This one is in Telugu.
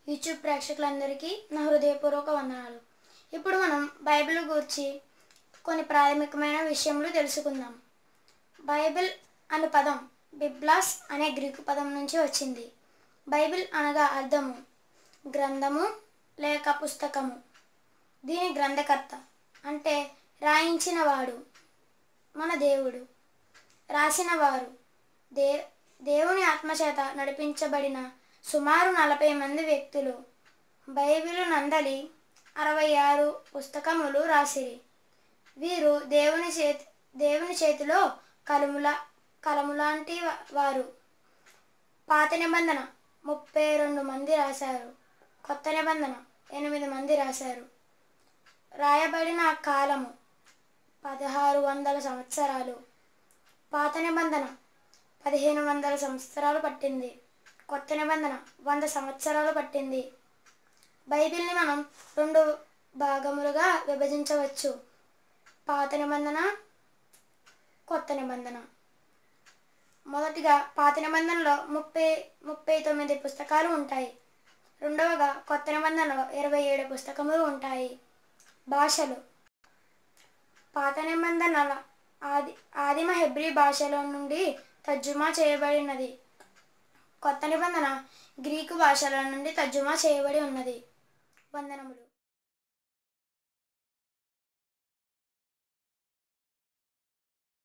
యూట్యూబ్ ప్రేక్షకులందరికీ నా హృదయపూర్వక వందనాలు ఇప్పుడు మనం బైబిల్ గురించి కొన్ని ప్రాథమికమైన విషయములు తెలుసుకుందాం బైబిల్ అనే పదం బిబ్లాస్ అనే గ్రీకు పదం నుంచి వచ్చింది బైబిల్ అనగా అర్థము గ్రంథము లేక పుస్తకము దీని గ్రంథకర్త అంటే రాయించిన వాడు మన దేవుడు రాసిన వారు దే దేవుని ఆత్మచేత నడిపించబడిన సుమారు నలభై మంది వ్యక్తులు బైబిలు నందలి అరవై ఆరు పుస్తకములు రాసిరి వీరు దేవుని చేతి దేవుని చేతిలో కలముల కలములాంటి వా- వారు పాత నిబంధన ముప్పై రెండు మంది రాశారు కొత్త నిబంధన ఎనిమిది మంది రాశారు రాయబడిన కాలము పదహారు వందల సంవత్సరాలు పాత నిబంధన పదిహేను వందల సంవత్సరాలు పట్టింది కొత్త నిబంధన వంద సంవత్సరాలు పట్టింది బైబిల్ని మనం రెండు భాగములుగా విభజించవచ్చు పాత నిబంధన కొత్త నిబంధన మొదటిగా పాత నిబంధనలో ముప్పై ముప్పై తొమ్మిది పుస్తకాలు ఉంటాయి రెండవగా కొత్త నిబంధనలో ఇరవై ఏడు పుస్తకములు ఉంటాయి భాషలు పాత నిబంధనల ఆది ఆదిమ హెబ్రీ భాషలో నుండి తర్జుమా చేయబడినది కొత్త నిబంధన గ్రీకు భాషల నుండి తర్జుమా చేయబడి ఉన్నది వందనములు